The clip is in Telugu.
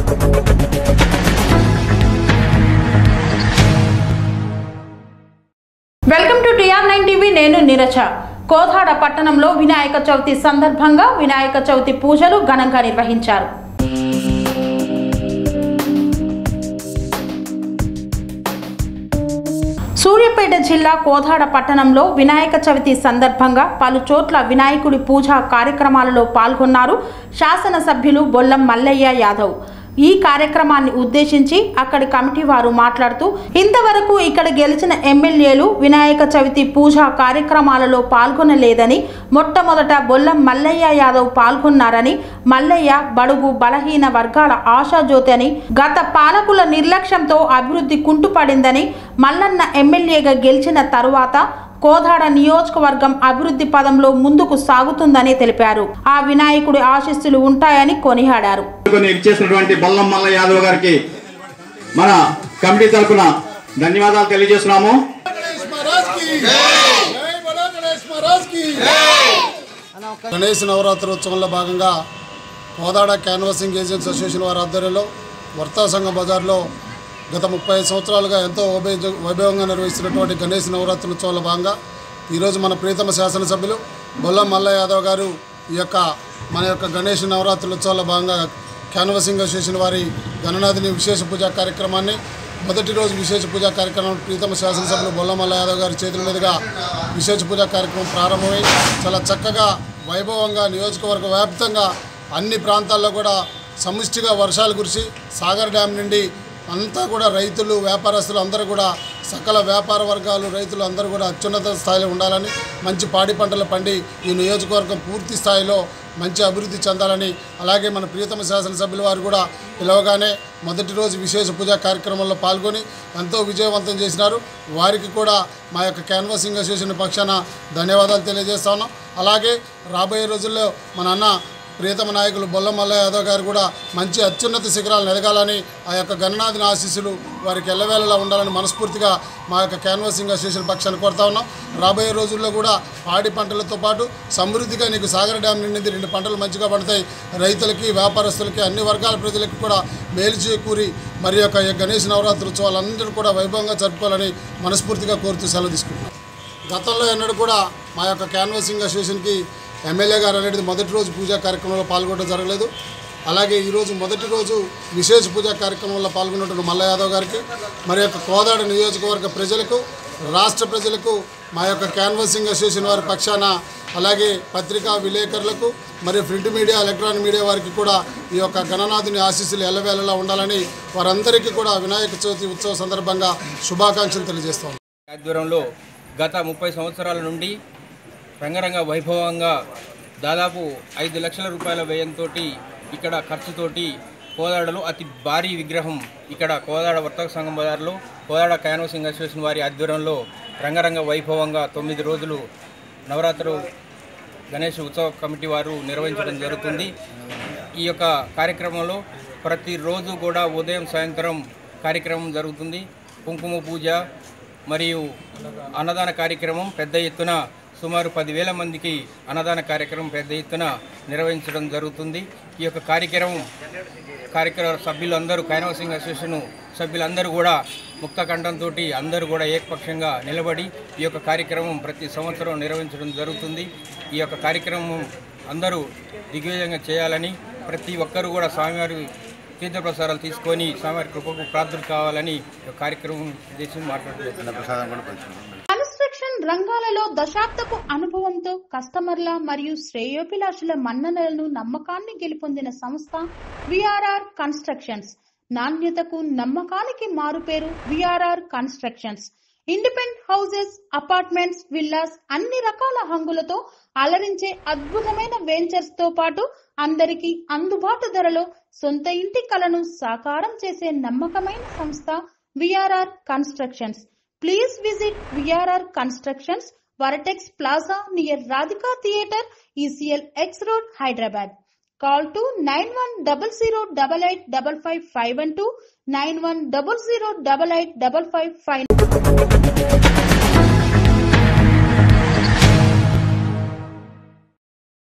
Welcome to TR nine TV నేను నీరజ కోదాడ పట్టణంలో వినాయక చవితి సందర్భంగా వినాయక చవితి పూజలు ఘనంగా నిర్వహించారు సూర్యాపేట జిల్లా కోదాడ పట్టణంలో వినాయక చవితి సందర్భంగా పలు చోట్ల వినాయకుడి పూజా కార్యక్రమాలలో పాల్గొన్నారు శాసనసభ్యులు బొల్లం మల్లయ్య యాదవ్ ఈ కార్యక్రమాన్ని ఉద్దేశించి అక్కడి కమిటీ వారు మాట్లాడుతూ ఇంతవరకు ఇక్కడ గెలిచిన ఎమ్మెల్యేలు వినాయక చవితి పూజా కార్యక్రమాలలో పాల్గొనలేదని మొట్టమొదట బొల్లం మల్లయ్య యాదవ్ పాల్గొన్నారని మల్లయ్య బడుగు బలహీన వర్గాల ఆశాజ్యోతి అని గత పాలకుల నిర్లక్ష్యంతో అభివృద్ధి కుంటుపడిందని మల్లన్న ఎమ్మెల్యేగా గెలిచిన తరువాత కోదాడ నియోజకవర్గం అభివృద్ధి పదంలో ముందుకు సాగుతుందని తెలిపారు ఆ వినాయకుడి ఆశీస్సులు ఉంటాయని కొనియాడారు కొన్ని ఇచ్చేసినటువంటి బొల్లం మల్ల యాదవ్ గారికి మన కమిటీ తరఫున ధన్యవాదాలు తెలియజేస్తున్నాము गणेश महाराज की जय बोलो गणेश महाराज की గణేష్ నవరాత్రోత్సవంలో భాగంగా కోదాడ క్యాన్వాసింగ్ ఏజెంట్స్ అసోసియేషన్ వారి ఆధ్వర్యంలో వర్తా సంఘం బజార్లో గత ముప్పై ఐదు సంవత్సరాలుగా ఎంతో వైభవ వైభవంగా నిర్వహిస్తున్నటువంటి గణేష్ నవరాత్రోత్సవంలో భాగంగా ఈరోజు మన ప్రియతమ శాసనసభ్యులు బొల్లం మల్ల యాదవ్ గారు ఈ యొక్క మన యొక్క గణేష్ నవరాత్రోత్సవంలో భాగంగా క్యాన్వాసింగ్ అసోసియేషన్ వారి గణనాథిని విశేష పూజా కార్యక్రమాన్ని మొదటి రోజు విశేష పూజా కార్యక్రమం ప్రీతమ శాసనసభ్యులు బొల్లమల్ల యాదవ్ గారి చేతుల మీదుగా విశేష పూజా కార్యక్రమం ప్రారంభమై చాలా చక్కగా వైభవంగా నియోజకవర్గ వ్యాప్తంగా అన్ని ప్రాంతాల్లో కూడా సమిష్టిగా వర్షాలు కురిసి సాగర్ డ్యామ్ నుండి అంతా కూడా రైతులు వ్యాపారస్తులు అందరూ కూడా సకల వ్యాపార వర్గాలు రైతులు అందరూ కూడా అత్యున్నత స్థాయిలో ఉండాలని మంచి పాడి పంటలు పండి ఈ నియోజకవర్గం పూర్తి స్థాయిలో మంచి అభివృద్ధి చెందాలని అలాగే మన ప్రియతమ శాసనసభ్యుల వారు కూడా పిలవగానే మొదటి రోజు విశేష పూజా కార్యక్రమంలో పాల్గొని ఎంతో విజయవంతం చేసినారు వారికి కూడా మా యొక్క క్యాన్వాసింగ్ అసోసియేషన్ పక్షాన ధన్యవాదాలు తెలియజేస్తా ఉన్నాం అలాగే రాబోయే రోజుల్లో మన అన్న ప్రియతమ నాయకులు బొల్ల మల్ల యాదవ్ గారు కూడా మంచి అత్యున్నత శిఖరాలను ఎదగాలని ఆ యొక్క గణనాథిని ఆశీస్సులు వారికి ఎల్లవేళలా ఉండాలని మనస్ఫూర్తిగా మా యొక్క క్యాన్వాసింగ్ అసోసియేషన్ పక్షాన్ని కోరుతా ఉన్నాం రాబోయే రోజుల్లో కూడా పాడి పంటలతో పాటు సమృద్ధిగా నీకు సాగర్ డ్యామ్ నిండింది రెండు పంటలు మంచిగా పడతాయి రైతులకి వ్యాపారస్తులకి అన్ని వర్గాల ప్రజలకు కూడా మేలు చేకూరి మరి యొక్క ఈ గణేష్ నవరాత్రి ఉత్సవాలందరూ కూడా వైభవంగా జరుపుకోవాలని మనస్ఫూర్తిగా కోరుతూ సెలవు తీసుకుంటున్నాం గతంలో ఎన్నడూ కూడా మా యొక్క క్యాన్వాసింగ్ అసోసియేషన్కి ఎమ్మెల్యే గారు అనేది మొదటి రోజు పూజా కార్యక్రమంలో పాల్గొనడం జరగలేదు అలాగే ఈరోజు మొదటి రోజు విశేష పూజా కార్యక్రమంలో పాల్గొన్నటువంటి మల్ల యాదవ్ గారికి మరి యొక్క కోదాడ నియోజకవర్గ ప్రజలకు రాష్ట్ర ప్రజలకు మా యొక్క క్యాన్వాసింగ్ అసోసియేషన్ వారి పక్షాన అలాగే పత్రికా విలేకరులకు మరియు ప్రింట్ మీడియా ఎలక్ట్రానిక్ మీడియా వారికి కూడా ఈ యొక్క గణనాథుని ఆశీస్సులు ఎల్లవేళలా ఉండాలని వారందరికీ కూడా వినాయక చవితి ఉత్సవ సందర్భంగా శుభాకాంక్షలు తెలియజేస్తాం ఆధ్వర్యంలో గత ముప్పై సంవత్సరాల నుండి రంగరంగ వైభవంగా దాదాపు ఐదు లక్షల రూపాయల వ్యయంతో ఇక్కడ ఖర్చుతోటి కోదాడలో అతి భారీ విగ్రహం ఇక్కడ కోదాడ వర్తక సంఘం బజార్లో కోదాడ క్యాన్వసింగ్ అసోసియేషన్ వారి ఆధ్వర్యంలో రంగరంగ వైభవంగా తొమ్మిది రోజులు నవరాత్రు గణేష్ ఉత్సవ కమిటీ వారు నిర్వహించడం జరుగుతుంది ఈ యొక్క కార్యక్రమంలో ప్రతిరోజు కూడా ఉదయం సాయంత్రం కార్యక్రమం జరుగుతుంది కుంకుమ పూజ మరియు అన్నదాన కార్యక్రమం పెద్ద ఎత్తున సుమారు పదివేల మందికి అన్నదాన కార్యక్రమం పెద్ద ఎత్తున నిర్వహించడం జరుగుతుంది ఈ యొక్క కార్యక్రమం కార్యక్రమ సభ్యులందరూ కైనవసింగ్ అసోసియేషన్ సభ్యులందరూ కూడా ముక్త కంఠంతో అందరూ కూడా ఏకపక్షంగా నిలబడి ఈ యొక్క కార్యక్రమం ప్రతి సంవత్సరం నిర్వహించడం జరుగుతుంది ఈ యొక్క కార్యక్రమం అందరూ దిగ్విజయంగా చేయాలని ప్రతి ఒక్కరూ కూడా స్వామివారి తీర్థప్రసారాలు తీసుకొని స్వామివారి కృపకు ప్రార్థన కావాలని ఈ యొక్క కార్యక్రమం ఉద్దేశించి మాట్లాడుతున్నారు కన్స్ట్రక్షన్ రంగాలలో దశాబ్దపు అనుభవంతో కస్టమర్ల మరియు శ్రేయోభిలాషుల మన్ననలను నమ్మకాన్ని గెలుపొందిన సంస్థ విఆర్ఆర్ కన్స్ట్రక్షన్స్ నాణ్యతకు నమ్మకానికి మారుపేరు VRR constructions independent houses apartments villas అన్ని రకాల హంగులతో అలరించే అద్భుతమైన వెంచర్స్ తో పాటు అందరికీ అందుబాటు ధరలో సొంత ఇంటి కలను సాకారం చేసే నమ్మకమైన సంస్థ VRR constructions Please visit VRR Constructions, Varatex Plaza near Radhika Theatre, ECL X Road, Hyderabad. Call to 9100885551 91008855